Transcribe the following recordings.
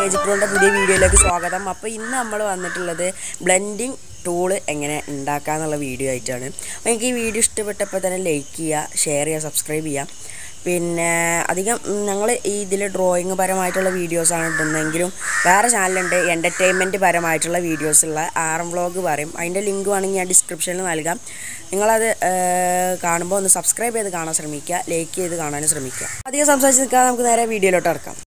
magic പ്രോൻ്റെ പുതിയ വീഡിയോയിലേക്ക് സ്വാഗതം അപ്പോൾ ഇന്ന് നമ്മൾ വന്നിട്ടുള്ളത് ബ്ലെൻഡിങ് ടൂള് എങ്ങനെ ഉണ്ടാക്കാന്നുള്ള വീഡിയോ ആയിട്ടാണ് അപ്പോൾ എനിക്ക് ഈ വീഡിയോ ഇഷ്ടപ്പെട്ടപ്പോൾ തന്നെ ലൈക്ക് ചെയ്യുക ഷെയർ ചെയ്യുക സബ്സ്ക്രൈബ് ചെയ്യുക പിന്നെ അധികം ഞങ്ങൾ ഈ ഇതിൽ ഡ്രോയിങ് പരമായിട്ടുള്ള വീഡിയോസാണ് ഇടുന്നതെങ്കിലും വേറെ ചാനലുണ്ട് എൻ്റർടൈൻമെൻറ്റ് പരമായിട്ടുള്ള വീഡിയോസുള്ള ആർ എം വ്ളോഗ് പറയും അതിൻ്റെ ലിങ്ക് വേണമെങ്കിൽ ഞാൻ ഡിസ്ക്രിപ്ഷനിൽ നൽകാം നിങ്ങളത് കാണുമ്പോൾ ഒന്ന് സബ്സ്ക്രൈബ് ചെയ്ത് കാണാൻ ശ്രമിക്കുക ലൈക്ക് ചെയ്ത് കാണാനും ശ്രമിക്കുക അധികം സംസാരിച്ച് നിൽക്കാതെ നമുക്ക് നേരെ വീഡിയോയിലോട്ട് ഇറക്കാം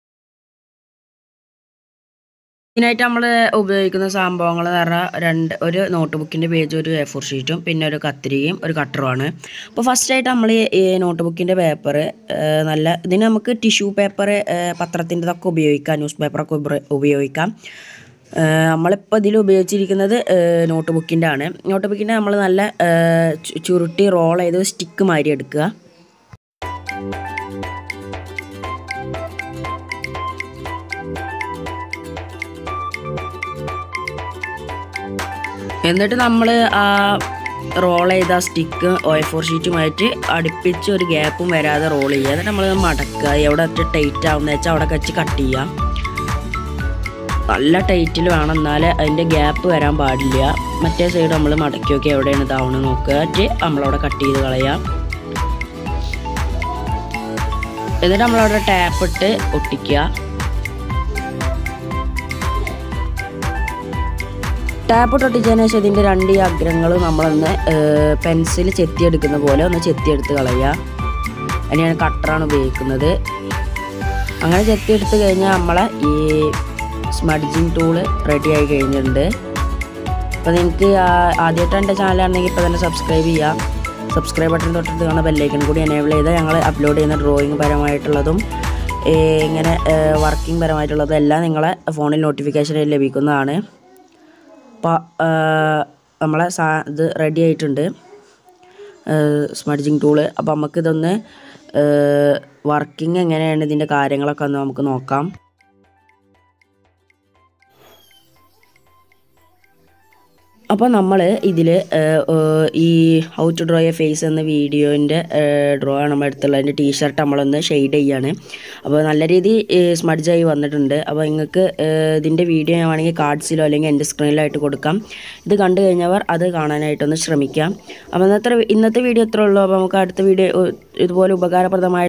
ഇതിനായിട്ട് നമ്മൾ ഉപയോഗിക്കുന്ന സംഭവങ്ങൾ എന്ന് പറഞ്ഞാൽ രണ്ട് ഒരു നോട്ട് ബുക്കിൻ്റെ പേജ് ഒരു എ ഫോർ ഷീറ്റും പിന്നെ ഒരു കത്തിരിയും ഒരു കട്ടറുമാണ് അപ്പോൾ ഫസ്റ്റായിട്ട് നമ്മൾ ഈ നോട്ട് ബുക്കിൻ്റെ പേപ്പർ നല്ല ഇതിന് നമുക്ക് ടിഷ്യൂ പേപ്പർ പത്രത്തിൻ്റെതൊക്കെ ഉപയോഗിക്കാം ന്യൂസ് പേപ്പറൊക്കെ ഉപ- ഉപയോഗിക്കാം നമ്മളിപ്പോൾ ഇതിൽ ഉപയോഗിച്ചിരിക്കുന്നത് നോട്ട് ബുക്കിൻ്റെ ആണ് നോട്ട് ബുക്കിൻ്റെ നമ്മൾ നല്ല ഏഹ്, ചു- ചുരുട്ടി റോൾ ചെയ്ത് സ്റ്റിക്ക് മാതിരി എടുക്കുക എന്നിട്ട് നമ്മൾ ആ റോൾ ചെയ്ത സ്റ്റിക്ക് ഓയിൽ ഫോർ ഷീറ്റുമായിട്ട് അടുപ്പിച്ച് ഒരു ഗ്യാപ്പും വരാതെ റോൾ ചെയ്യുക എന്നിട്ട് നമ്മൾ മടക്കുക എവിടെ ഒറ്റ ടൈറ്റ് ആവുന്ന വെച്ചാൽ അവിടെ വെച്ച് കട്ട് ചെയ്യാം നല്ല ടൈറ്റിൽ വേണം എന്നാലേ അതിൻ്റെ ഗ്യാപ്പ് വരാൻ പാടില്ല മറ്റേ സൈഡ് നമ്മൾ മടക്കി നോക്കി എവിടെയാണ് ഇതാവണം നോക്കുക എന്നിട്ട് നമ്മളവിടെ കട്ട് ചെയ്ത് കളയാം എന്നിട്ട് നമ്മളവിടെ ടാപ്പ് ഇട്ട് ഒട്ടിക്കുക ടാപ്പ് തൊട്ടിച്ചതിന് ശേഷം ഇതിൻ്റെ രണ്ട് ഈ അഗ്രങ്ങൾ നമ്മളൊന്ന് പെൻസിൽ ചെത്തിയെടുക്കുന്ന പോലെ ഒന്ന് ചെത്തിയെടുത്ത് കളയുക അതിന് ഞാൻ കട്ടറാണ് ഉപയോഗിക്കുന്നത് അങ്ങനെ ചെത്തിയെടുത്ത് കഴിഞ്ഞാൽ നമ്മളെ ഈ സ്മഡ്ജിങ് ടൂള് റെഡി ആയി കഴിഞ്ഞിട്ടുണ്ട് അപ്പോൾ നിങ്ങൾക്ക് ആദ്യമായിട്ട് എൻ്റെ ചാനലാണെങ്കിൽ ഇപ്പോൾ തന്നെ സബ്സ്ക്രൈബ് ചെയ്യാം സബ്സ്ക്രൈബ് ബട്ടൺ തൊട്ടടുത്ത് കാണുന്ന ബെല്ലൈക്കൺ കൂടി എനേബിൾ ചെയ്താൽ ഞങ്ങൾ അപ്ലോഡ് ചെയ്യുന്ന ഡ്രോയിങ് പരമായിട്ടുള്ളതും ഏ, ഇങ്ങനെ വർക്കിംഗ് പരമായിട്ടുള്ളതും എല്ലാം നിങ്ങളെ ഫോണിൽ നോട്ടിഫിക്കേഷൻ ലഭിക്കുന്നതാണ് അപ്പോൾ നമ്മളെ സാ ഇത് റെഡി ആയിട്ടുണ്ട് സ്മഡ്ജിങ് ടൂള് അപ്പോൾ നമുക്കിതൊന്ന് വർക്കിംഗ് എങ്ങനെയാണ് ഇതിൻ്റെ കാര്യങ്ങളൊക്കെ ഒന്ന് നമുക്ക് നോക്കാം അപ്പോൾ നമ്മൾ ഇതിൽ ഈ how to draw a face എന്ന വീഡിയോൻ്റെ ഡ്രോ ആണ് നമ്മൾ എടുത്തുള്ളതിൻ്റെ ടീഷർട്ട് നമ്മളൊന്ന് ഷെയ്ഡ് ചെയ്യാണ് അപ്പോൾ നല്ല രീതി സ്മഡ്ജായി വന്നിട്ടുണ്ട് അപ്പോൾ നിങ്ങൾക്ക് ഇതിൻ്റെ വീഡിയോ ഞാൻ വേണമെങ്കിൽ കാർഡ്സിലോ അല്ലെങ്കിൽ എൻ്റെ സ്ക്രീനിലായിട്ട് കൊടുക്കാം ഇത് കണ്ടു കഴിഞ്ഞവർ അത് കാണാനായിട്ടൊന്ന് ശ്രമിക്കാം അപ്പോൾ ഇന്നത്തെ ഇന്നത്തെ വീഡിയോ ഇത്രേ ഉള്ളൂ അപ്പോൾ നമുക്ക് അടുത്ത വീഡിയോ ഇതുപോലെ ഉപകാരപ്രദമായ